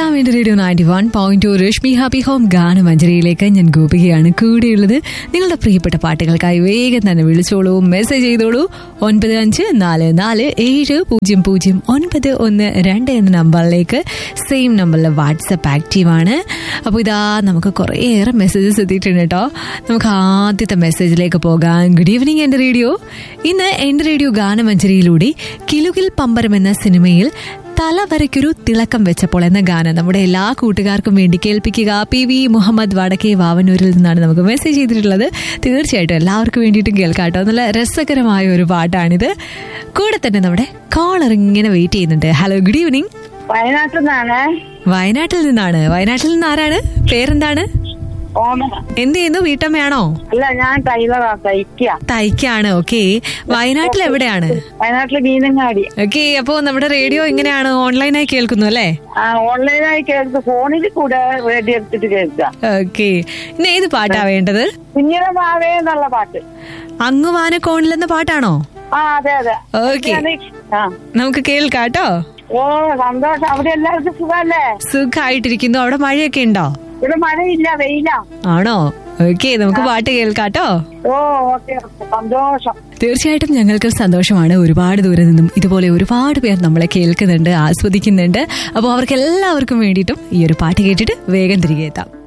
കേൾക്കാം എന്റെ radio ninety one point two Rashmi happy home ഗാനമഞ്ജരിയിലേക്ക് ഞാൻ ഗോപികയാണ് കൂടെയുള്ളത് നിങ്ങളുടെ പ്രിയപ്പെട്ട പാട്ടുകൾക്കായി വേഗം തന്നെ വിളിച്ചോളൂ മെസ്സേജ് ചെയ്തോളൂ ഒൻപത് അഞ്ച് നാല് നാല് ഏഴ് പൂജ്യം പൂജ്യം ഒൻപത് ഒന്ന് രണ്ട് എന്ന നമ്പറിലേക്ക് സെയിം നമ്പറിൽ വാട്സപ്പ് ആക്റ്റീവാണ് അപ്പോൾ ഇതാ നമുക്ക് കുറേയേറെ മെസ്സേജസ് എത്തിയിട്ടുണ്ട് കേട്ടോ നമുക്ക് ആദ്യത്തെ മെസ്സേജിലേക്ക് പോകാം ഗുഡ് ഈവനിങ് എൻ്റെ റേഡിയോ ഇന്ന് എൻ്റെ റേഡിയോ ഗാനമഞ്ജരിയിലൂടെ കിലുകിൽ പമ്പരം എന്ന സിനിമയിൽ തല വരയ്ക്കൊരു തിളക്കം വെച്ചപ്പോൾ എന്ന ഗാനം നമ്മുടെ എല്ലാ കൂട്ടുകാർക്കും വേണ്ടി കേൾപ്പിക്കുക പി വി മുഹമ്മദ് വടക്കേ വാവനൂരിൽ നിന്നാണ് നമുക്ക് മെസ്സേജ് ചെയ്തിട്ടുള്ളത് തീർച്ചയായിട്ടും എല്ലാവർക്കും വേണ്ടിയിട്ടും കേൾക്കാട്ടോ നല്ല രസകരമായ ഒരു പാട്ടാണിത് കൂടെ തന്നെ നമ്മുടെ കോളർ ഇങ്ങനെ വെയിറ്റ് ചെയ്യുന്നുണ്ട് ഹലോ ഗുഡ് ഈവനിങ് വയനാട്ടിൽ നിന്നാണ് വയനാട്ടിൽ നിന്നാണ് വയനാട്ടിൽ നിന്ന് ആരാണ് പേരെന്താണ് ഓമന എന്ത് ചെയ്യുന്നു വീട്ടമ്മയാണോ അല്ല ഞാൻ ടൈലറാ തയ്ക്കുക തയ്ക്കാണ് ഓക്കെ വയനാട്ടിൽ എവിടെയാണ് വയനാട്ടില് മീനങ്ങാടി ഓക്കെ അപ്പോ നമ്മുടെ റേഡിയോ ഇങ്ങനെയാണ് ഓൺലൈനായി കേൾക്കുന്നു അല്ലേ ആ ഓൺലൈനായി കേൾക്കുക ഫോണിൽ കൂടെ റേഡിയോ എടുത്തിട്ട് കേൾക്കുക ഓക്കെ ഇന്ന് ഏത് പാട്ടാ വേണ്ടത് കുഞ്ഞിനെ മാവേ എന്നുള്ള പാട്ട് അങ്ങ് വാനക്കോണിലെന്ന പാട്ടാണോ ആ അതെ അതെ ഓക്കെ അത് ആ നമുക്ക് കേൾക്കാട്ടോ ഓ സന്തോഷം അവിടെ എല്ലാവർക്കും സുഖല്ലേ സുഖമായിട്ടിരിക്കുന്നു അവിടെ മഴയൊക്കെ ഉണ്ടോ ഇവിടെ മഴയില്ല വെയിലാ ആണോ ഓക്കെ നമുക്ക് പാട്ട് കേൾക്കാട്ടോ ഓ ഓക്കെ ഓക്കെ സന്തോഷം തീർച്ചയായിട്ടും ഞങ്ങൾക്ക് സന്തോഷമാണ് ഒരുപാട് ദൂരെ നിന്നും ഇതുപോലെ ഒരുപാട് പേർ നമ്മളെ കേൾക്കുന്നുണ്ട് ആസ്വദിക്കുന്നുണ്ട് അപ്പോൾ അവർക്ക് എല്ലാവർക്കും വേണ്ടിയിട്ടും ഈ ഒരു പാട്ട് കേട്ടിട്ട് വേഗം തിരികെ എത്താം